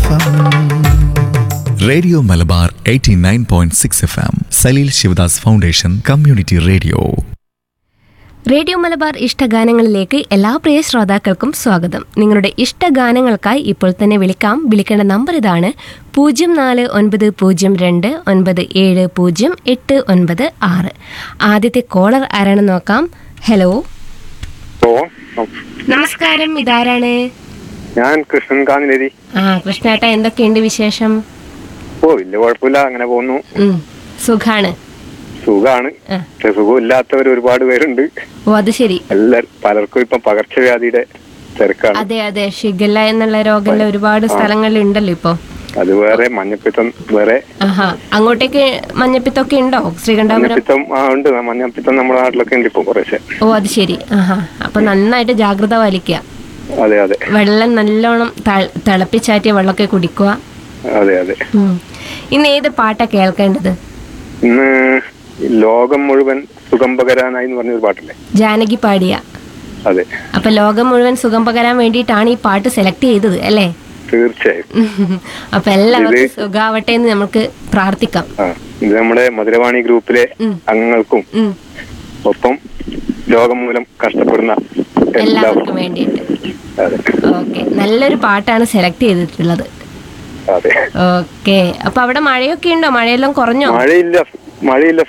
F radio Malabar 89.6 F M Saleel Sivadas foundation community radio radio Malabar ഇഷ്ടഗാനങ്ങളിലേക്ക് എല്ലാ പ്രിയ ശ്രോതാക്കൾക്കും സ്വാഗതം നിങ്ങളുടെ ഇഷ്ടഗാനങ്ങൾക്കായി ഇപ്പോൾ തന്നെ വിളിക്കാം വിളിക്കേണ്ട നമ്പർ ഇതാണ് പൂജ്യം നാല് ഒൻപത് പൂജ്യം രണ്ട് ഒൻപത് ഏഴ് പൂജ്യം എട്ട് ഒൻപത് ആറ് ആദ്യത്തെ കോളർ ആരാണെന്ന് നോക്കാം ഹലോ ഓ നമസ്കാരം ഇതാരാണ് ഞാൻ കൃഷ്ണൻ കാഞ്ഞിലേരി ആ കൃഷ്ണേട്ട എന്തൊക്കെയുണ്ട് വിശേഷം ഓ വലിയ കുഴപ്പമില്ല അങ്ങനെ പോകുന്നു ഉം, സുഖാണ് സുഖാണ് ആ. പക്ഷെ സുഖമില്ലാത്തവർ ഒരുപാട് പേരുണ്ട് ഓ അത് ശരി എല്ലാരും പലർക്കും ഇപ്പം പകർച്ചവ്യാധിയുടെ തിരക്കാണ് അതെ അതെ ഷിഗല്ല എന്നുള്ള രോഗങ്ങൾ ഒരുപാട് സ്ഥലങ്ങളിൽ ഉണ്ടല്ലോ ഇപ്പോ അത് വേറെ മഞ്ഞപ്പിത്തം വേറെ ആഹാ അങ്ങോട്ടേക്ക് മഞ്ഞപ്പിത്തൊക്കെ ഉണ്ടോ ശ്രീകണ്ഠാപുരം മഞ്ഞപ്പിത്തം ആ ഉണ്ട് മഞ്ഞപ്പിത്തം നമ്മുടെ നാട്ടിലൊക്കെ ഉണ്ട് ഇപ്പൊ കുറേശ്ശെ ഓ അത് ശരി ആഹാ അപ്പൊ നന്നായിട്ട് ജാഗ്രത പാലിക്കുക അതെ അതെ വെള്ളം നല്ലോണം ത- തിളപ്പിച്ചാറ്റിയ വെള്ളമൊക്കെ കുടിക്കുക അതെ അതെ ഉം. ഇന്ന് ഏത് പാട്ടാ കേൾക്കേണ്ടത് ഇന്ന് ലോകം മുഴുവൻ സുഖം പകരാനായി എന്ന് പറഞ്ഞൊരു പാട്ടില്ലേ ജാനകി പാടിയ അതെ അപ്പൊ ലോകം മുഴുവൻ സുഖം പകരാൻ വേണ്ടിയിട്ടാണ് ഈ പാട്ട് സെലക്ട് ചെയ്തത് അല്ലേ തീർച്ചയായും അപ്പൊ എല്ലാവർക്കും സുഖാവട്ടെ എന്ന് നമുക്ക് പ്രാർത്ഥിക്കാം ആ ഇത് നമ്മുടെ മധുരവാണി ഗ്രൂപ്പിലെ ഉം. അംഗങ്ങൾക്കും ഉം. ഒപ്പം രോഗം മൂലം കഷ്ടപ്പെടുന്ന എല്ലാവർക്കും എല്ലാവർക്കും വേണ്ടിയിട്ട് അതെ ഓക്കെ നല്ലൊരു പാട്ടാണ് സെലക്ട് ചെയ്തിട്ടുള്ളത് അതെ ഓക്കെ അപ്പൊ അവിടെ മഴയൊക്കെ ഉണ്ടോ മഴയെല്ലാം കുറഞ്ഞോ മഴയില്ല മഴയില്ല